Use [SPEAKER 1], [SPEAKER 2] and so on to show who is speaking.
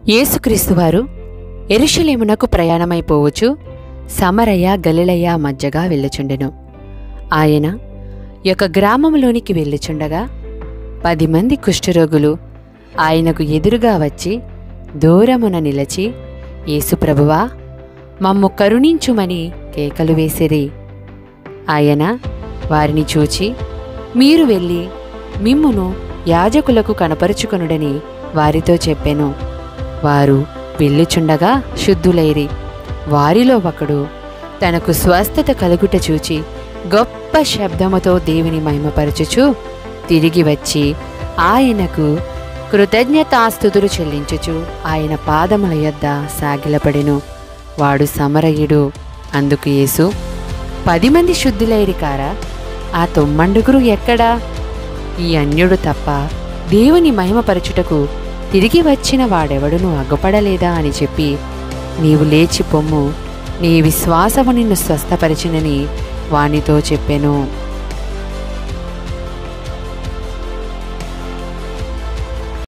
[SPEAKER 1] యేసుక్రీస్తువారు ఎరుషలేమునకు ప్రయాణమైపోవచ్చు సమరయ గలిలయ మధ్యగా వెళ్ళుచుండెను ఆయన యొక్క గ్రామంలోనికి వెళ్ళుచుండగా పది మంది కుష్ఠరోగులు ఆయనకు ఎదురుగా వచ్చి దూరమున నిలచి యేసుప్రభువా మమ్ము కరుణించుమని కేకలు వేసిరి ఆయన వారిని చూచి మీరు వెళ్ళి మిమ్మును యాజకులకు కనపరుచుకొనుడని వారితో చెప్పెను వారు వెళ్ళుచుండగా శుద్ధులైరి వారిలో ఒకడు తనకు స్వస్థత కలుగుట చూచి గొప్ప శబ్దముతో దేవుని మహిమపరచుచు తిరిగి వచ్చి ఆయనకు కృతజ్ఞతాస్థుతులు చెల్లించుచు ఆయన పాదముల యొద్ద సాగిలపడెను వాడు సమరయుడు అందుకు యేసు పది మంది శుద్ధులైరి కారా ఆ తొమ్మండుగురు ఎక్కడా ఈ అన్యుడు తప్ప దేవుని మహిమపరచుటకు తిరిగి వచ్చిన వాడెవడును అగ్గుపడలేదా అని చెప్పి నీవు లేచి పొమ్ము నీ విశ్వాసము నిన్ను స్వస్థపరిచినని వానితో చెప్పెను